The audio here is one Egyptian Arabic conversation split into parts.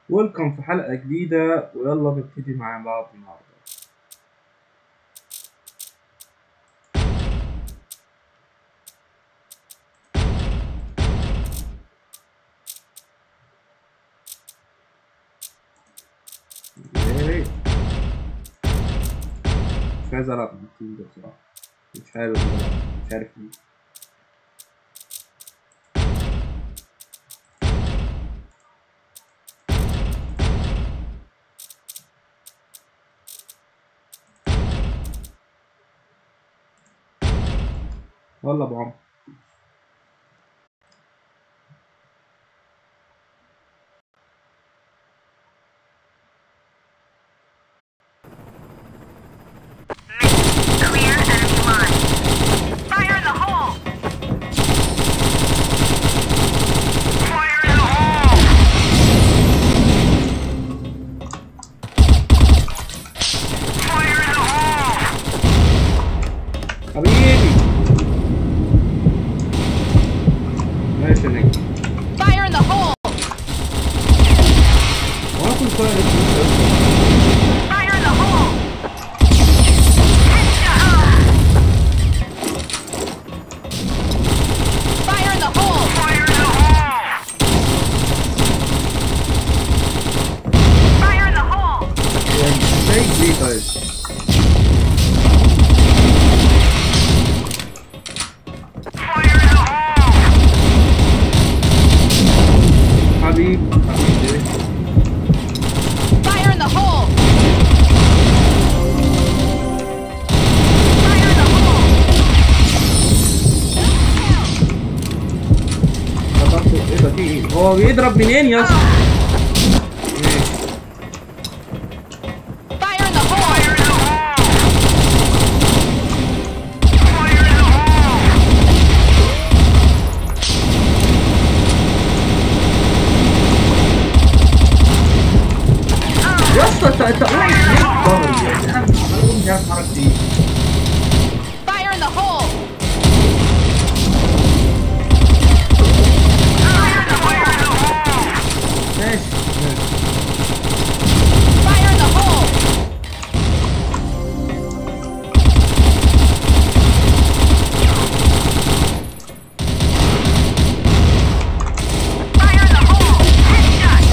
ويلكم في حلقة جديدة ويلا نبتدي مع بعض النهاردة إيه. مش عايز ألعب بالتيم ده بصراحة مش عارف مش عارف ليه والله ابو عمرو Clear enemy line. Fire in the hole! Fire in the hole! Fire in the hole! حبيبي ماشي يا نجم Fire in the hole! هو انا كنت فاهم Fire in the hole! Headshot! Fire in the hole! Fire in the hole! Fire in the hole! ازاي دي طيب Fire in the hole! حبيبي حبيبي Fire in the hole! Fire in the hole! خطفته ايه ده في ايه هو بيضرب منين يا اسطى ماشي Fire in the hole! Fire in the hole! Fire in the hole! يا اسطى انت انت واقف ليه في ظهري يعني انا مش عارف مش عارف اتحرك فيه Fire in the hole! Fire in the hole! ماشي ماشي Fire in the hole! Fire in the hole! Headshot!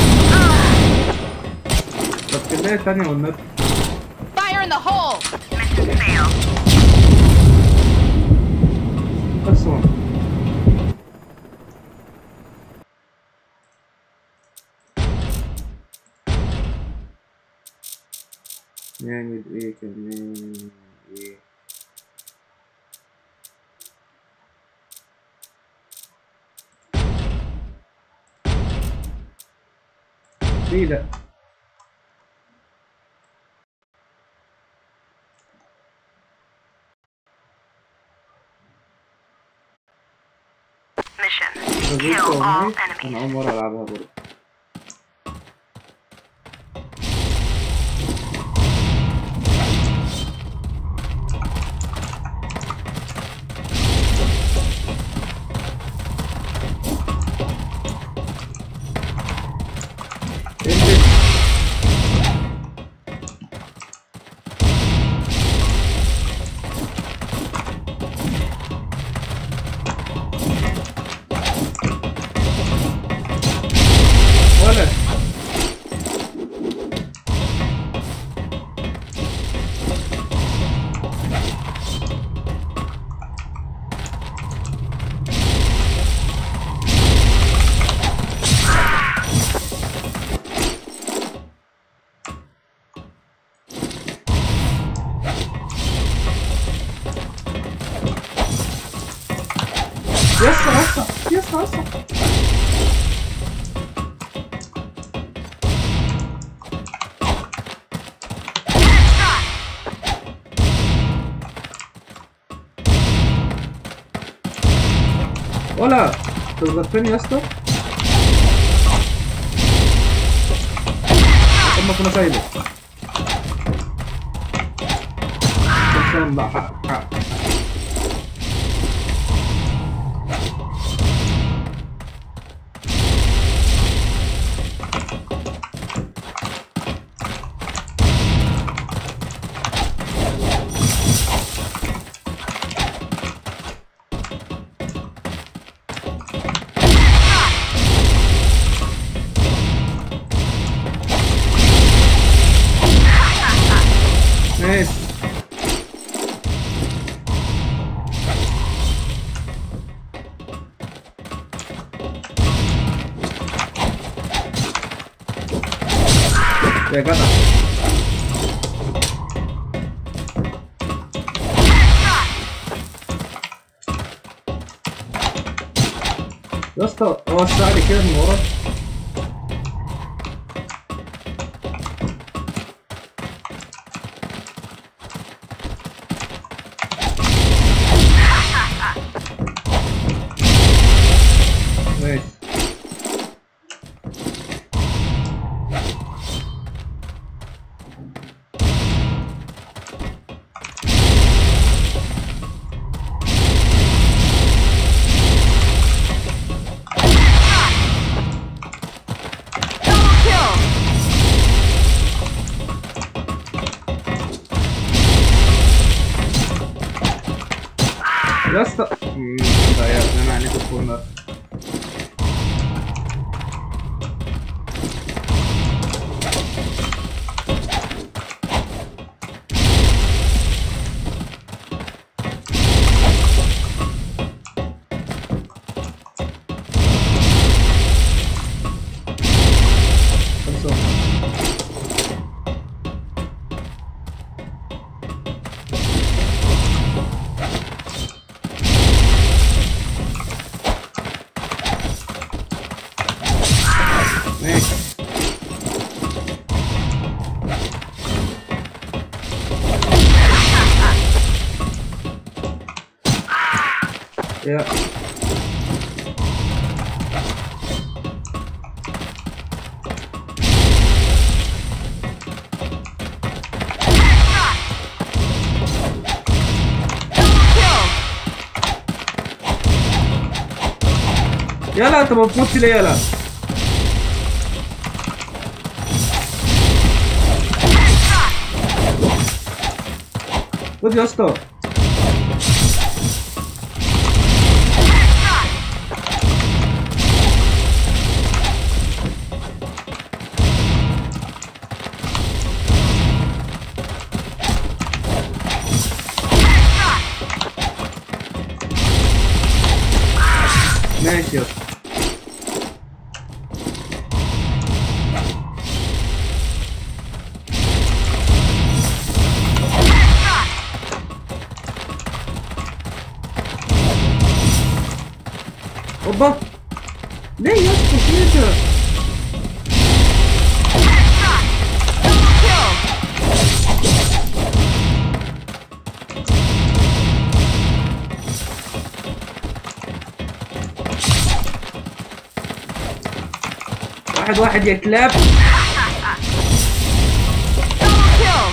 طب كفايه الثانيه والنبي Fire in the hole! Mission failed. بس هو يعني بايه كمان ايه ليه لا Mission. بص Kill all والله enemies. انا اول مره العبها برضه انزل ولا يسا يسا يسا يسا ولا تغفلني يا اسطى طب ما كنا سايبه خلصان بقى حق حق يا جدع يا اسطى هو الساعة كده من ورا ماشي Double kill. يا اسطى مم، ضيعت انا عليك الكورنر خلصوا. ماشي يا Kill. يلا انت ما بتموتش ليه يلا خد يا اسطى ماشي يا اسطى اوبا ليه يا اسطى كده Kill. واحد واحد يا كلاب Double kill.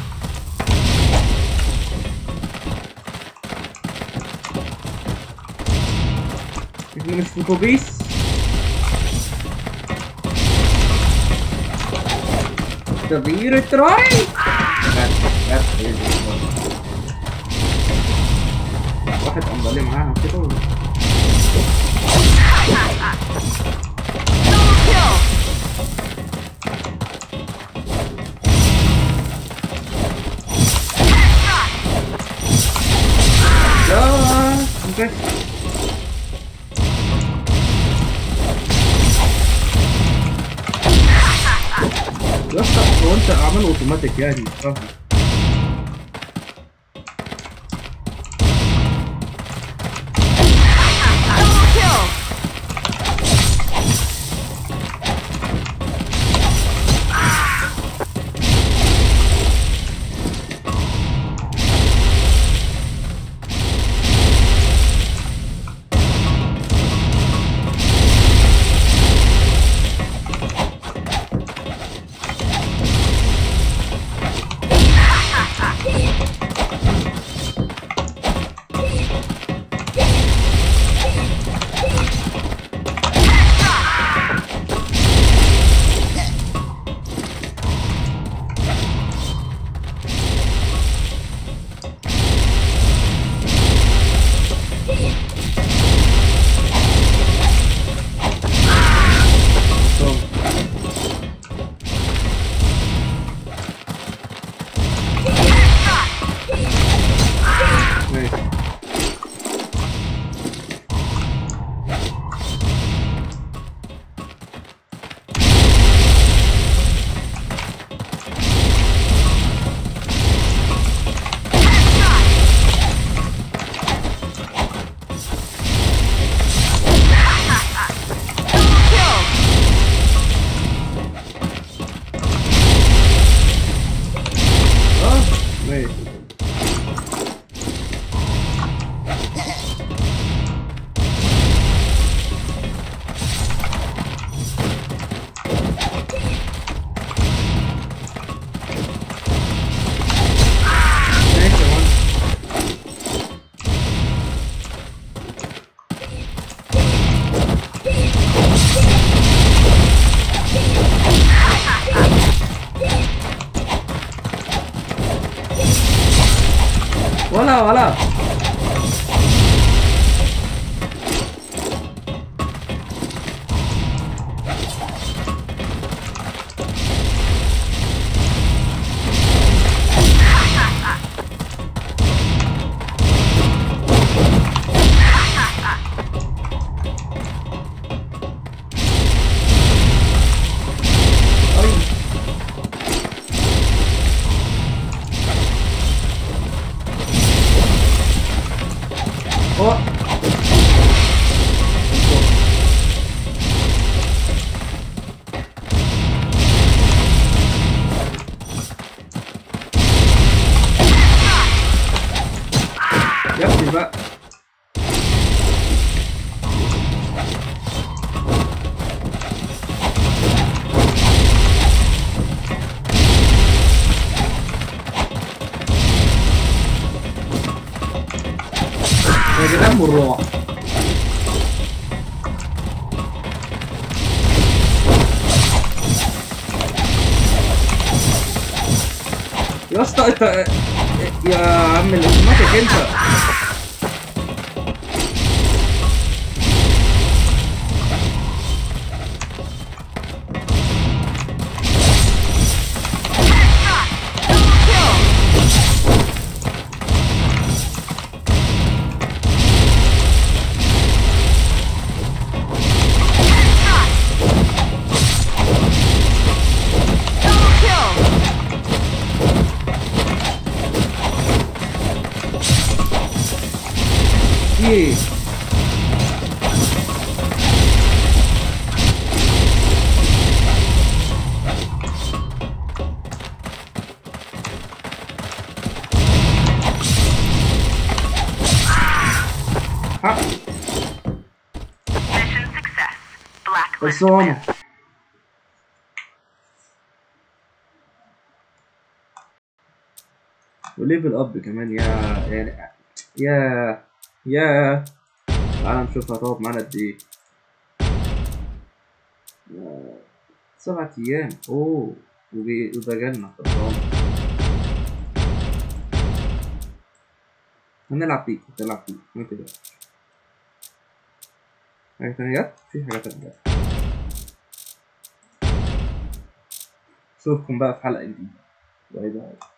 احنا مش في اتوبيس تغيير التراي واحد قام معاها كده و- Double kill. لا اوكي يا اسطى هو انت عامل اوتوماتيك يعني مش فاهم Double kill. روح يا اسطى انت يا عم الاوتوماتيك انت Kill. Double kill. ايه حق Mission success. Blacklist. خلصانة وليفل اب كمان يا يعني يا يا تعال نشوف هتقعد معانا قد ايه يا- سبعة ايام اوه وبي- وده جالنا خلصان هنلعب بيك هنلعب بيك ما تقلقش حاجة تانية جت؟ في حاجة تانية جت. اشوفكم بقى في حلقة جديدة باي باي